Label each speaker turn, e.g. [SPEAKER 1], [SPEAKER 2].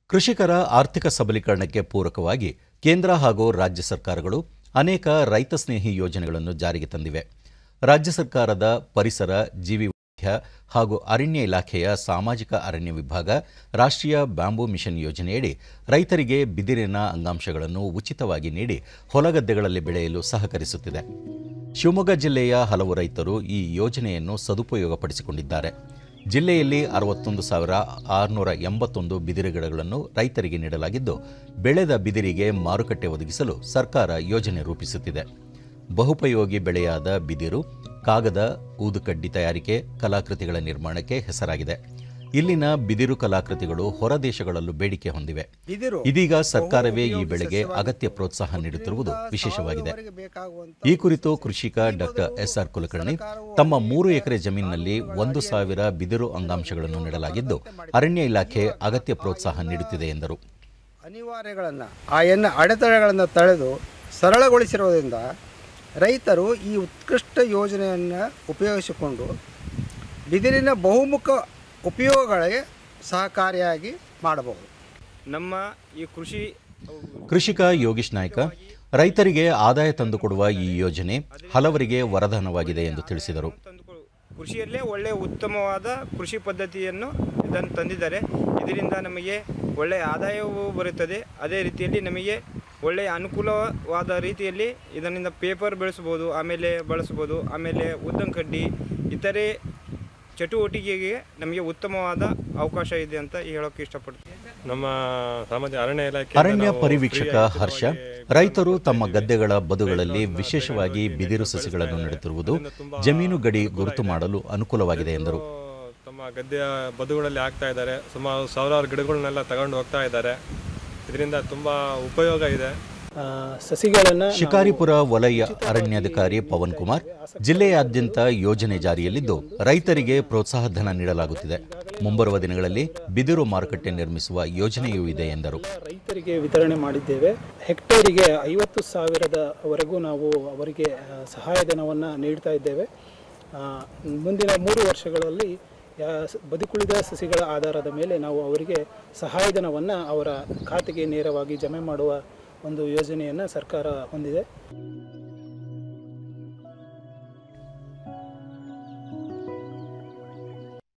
[SPEAKER 1] ಕೃಷಿಕರ ಆರ್ಥಿಕ ಸಬಲೀಕರಣಕ್ಕೆ ಪೂರಕವಾಗಿ ಕೇಂದ್ರ ಹಾಗೂ ರಾಜ್ಯ ಸರ್ಕಾರಗಳು ಅನೇಕ ರೈತ ಸ್ನೇಹಿ ಯೋಜನೆಗಳನ್ನು ಜಾರಿಗೆ ತಂದಿವೆ ರಾಜ್ಯ ಸರ್ಕಾರದ ಪರಿಸರ ಜೀವಿ ವೈವಿಧ್ಯ ಹಾಗೂ ಅರಣ್ಯ ಇಲಾಖೆಯ ಸಾಮಾಜಿಕ ಅರಣ್ಯ ವಿಭಾಗ ರಾಷ್ಟ್ರೀಯ ಬ್ಯಾಂಬೂ ಮಿಷನ್ ಯೋಜನೆಯಡಿ ರೈತರಿಗೆ ಬಿದಿರಿನ ಅಂಗಾಂಶಗಳನ್ನು ಉಚಿತವಾಗಿ ನೀಡಿ ಹೊಲಗದ್ದೆಗಳಲ್ಲಿ ಬೆಳೆಯಲು ಸಹಕರಿಸುತ್ತಿದೆ ಶಿವಮೊಗ್ಗ ಜಿಲ್ಲೆಯ ಹಲವು ರೈತರು ಈ ಯೋಜನೆಯನ್ನು ಸದುಪಯೋಗಪಡಿಸಿಕೊಂಡಿದ್ದಾರೆ ಜಿಲ್ಲೆಯಲ್ಲಿ ಅರವತ್ತೊಂದು ಸಾವಿರ ಆರುನೂರ ಎಂಬತ್ತೊಂದು ಬಿದಿರು ಗಿಡಗಳನ್ನು ರೈತರಿಗೆ ನೀಡಲಾಗಿದ್ದು ಬೆಳೆದ ಬಿದಿರಿಗೆ ಮಾರುಕಟ್ಟೆ ಒದಗಿಸಲು ಸರ್ಕಾರ ಯೋಜನೆ ರೂಪಿಸುತ್ತಿದೆ ಬಹುಪಯೋಗಿ ಬೆಳೆಯಾದ ಬಿದಿರು ಕಾಗದ ಊದುಕಡ್ಡಿ ತಯಾರಿಕೆ ಕಲಾಕೃತಿಗಳ ನಿರ್ಮಾಣಕ್ಕೆ ಹೆಸರಾಗಿದೆ ಇಲ್ಲಿನ ಬಿದಿರು ಕಲಾಕೃತಿಗಳು ಹೊರ ದೇಶಗಳಲ್ಲೂ ಬೇಡಿಕೆ ಹೊಂದಿವೆ
[SPEAKER 2] ಬಿದಿರು
[SPEAKER 1] ಇದೀಗ ಸರ್ಕಾರವೇ ಈ ಬೆಳೆಗೆ ಅಗತ್ಯ ಪ್ರೋತ್ಸಾಹ ನೀಡುತ್ತಿರುವುದು ವಿಶೇಷವಾಗಿದೆ ಈ ಕುರಿತು ಕೃಷಿಕ ಡಾಕ್ಟರ್ ಎಸ್ಆರ್ ಕುಲಕರ್ಣಿ ತಮ್ಮ ಮೂರು ಎಕರೆ ಜಮೀನಿನಲ್ಲಿ ಒಂದು ಸಾವಿರ ಬಿದಿರು ಅಂಗಾಂಶಗಳನ್ನು ನೀಡಲಾಗಿದ್ದು ಅರಣ್ಯ ಇಲಾಖೆ ಅಗತ್ಯ ಪ್ರೋತ್ಸಾಹ ನೀಡುತ್ತಿದೆ ಎಂದರು
[SPEAKER 2] ಅನಿವಾರ್ಯಗಳನ್ನು ಆ ಎನ್ನ ಅಡೆತಡೆಗಳನ್ನು ತಳೆದು ಸರಳಗೊಳಿಸಿರುವುದರಿಂದ ರೈತರು ಈ ಉತ್ಕೃಷ್ಟ ಯೋಜನೆಯನ್ನು ಉಪಯೋಗಿಸಿಕೊಂಡು ಬಿದಿರಿನ ಬಹುಮುಖ ಉಪಯೋಗಗಳಿಗೆ ಸಹಕಾರಿಯಾಗಿ ಮಾಡಬಹುದು
[SPEAKER 3] ನಮ್ಮ ಈ ಕೃಷಿ
[SPEAKER 1] ಕೃಷಿಕ ಯೋಗೀಶ್ ನಾಯ್ಕ ರೈತರಿಗೆ ಆದಾಯ ತಂದುಕೊಡುವ ಈ ಯೋಜನೆ ಹಲವರಿಗೆ ವರದಾನವಾಗಿದೆ ಎಂದು ತಿಳಿಸಿದರು
[SPEAKER 3] ತಂದುಕೊಳ್ಳು ಕೃಷಿಯಲ್ಲೇ ಒಳ್ಳೆಯ ಉತ್ತಮವಾದ ಕೃಷಿ ಪದ್ಧತಿಯನ್ನು ಇದನ್ನು ತಂದಿದ್ದಾರೆ ಇದರಿಂದ ನಮಗೆ ಒಳ್ಳೆಯ ಆದಾಯವೂ ಬರುತ್ತದೆ ಅದೇ ರೀತಿಯಲ್ಲಿ ನಮಗೆ ಒಳ್ಳೆಯ ಅನುಕೂಲವಾದ ರೀತಿಯಲ್ಲಿ ಇದರಿಂದ ಪೇಪರ್ ಬೆಳೆಸ್ಬೋದು ಆಮೇಲೆ ಬಳಸ್ಬೋದು ಆಮೇಲೆ ಉದ್ದನ್ ಕಡ್ಡಿ ಇತರೆ ಚಟುವಟಿಕೆಗೆ ನಮಗೆ ಉತ್ತಮವಾದ ಅವಕಾಶ ಇದೆ ಅಂತ ಹೇಳೋಕ್ಕೆ ಇಷ್ಟಪಡ್ತೀನಿ
[SPEAKER 4] ನಮ್ಮ ಸಾಮಾಜಿಕ ಅರಣ್ಯ ಇಲಾಖೆ
[SPEAKER 1] ಅರಣ್ಯ ಪರಿವೀಕ್ಷಕ ಹರ್ಷ ರೈತರು ತಮ್ಮ ಗದ್ದೆಗಳ ಬದುಗಳಲ್ಲಿ ವಿಶೇಷವಾಗಿ ಬಿದಿರು ಸಸಿಗಳನ್ನು ನೆಡುತ್ತಿರುವುದು ಜಮೀನು ಗಡಿ ಗುರುತು ಮಾಡಲು ಅನುಕೂಲವಾಗಿದೆ ಎಂದರು
[SPEAKER 4] ತಮ್ಮ ಗದ್ದೆಯ ಬದುಗಳಲ್ಲಿ ಹಾಕ್ತಾ ಇದ್ದಾರೆ ಸುಮಾರು ಸಾವಿರಾರು ಗಿಡಗಳನ್ನೆಲ್ಲ ತಗೊಂಡು ಹೋಗ್ತಾ ಇದ್ದಾರೆ ಇದರಿಂದ ತುಂಬಾ ಉಪಯೋಗ ಇದೆ
[SPEAKER 5] ಸಸಿಗಳನ್ನು
[SPEAKER 1] ಶಿಕಾರಿಪುರ ವಲಯ ಅರಣ್ಯಾಧಿಕಾರಿ ಪವನ್ ಕುಮಾರ್ ಜಿಲ್ಲೆಯಾದ್ಯಂತ ಯೋಜನೆ ಜಾರಿಯಲ್ಲಿದ್ದು ರೈತರಿಗೆ ಪ್ರೋತ್ಸಾಹ ಧನ ನೀಡಲಾಗುತ್ತಿದೆ ಮುಂಬರುವ ದಿನಗಳಲ್ಲಿ ಬಿದಿರು ಮಾರುಕಟ್ಟೆ ನಿರ್ಮಿಸುವ ಯೋಜನೆಯೂ ಇದೆ ಎಂದರು
[SPEAKER 5] ರೈತರಿಗೆ ವಿತರಣೆ ಮಾಡಿದ್ದೇವೆ ಹೆಕ್ಟೇರಿಗೆ ಐವತ್ತು ಸಾವಿರದವರೆಗೂ ನಾವು ಅವರಿಗೆ ಆ, ಸಹಾಯಧನವನ್ನು ನೀಡ್ತಾ ಇದ್ದೇವೆ ಆ, ಮುಂದಿನ ಮೂರು ವರ್ಷಗಳಲ್ಲಿ ಯಾ- ಸ- ಬದುಕುಳಿದ ಸಸಿಗಳ ಆಧಾರದ ಮೇಲೆ ನಾವು ಅವರಿಗೆ ಸಹಾಯಧನವನ್ನು ಅವರ ಖಾತೆಗೆ ನೇರವಾಗಿ ಜಮೆ ಮಾಡುವ ಒಂದು ಯೋಜನೆಯನ್ನು ಸರ್ಕಾರ ಹೊಂದಿದೆ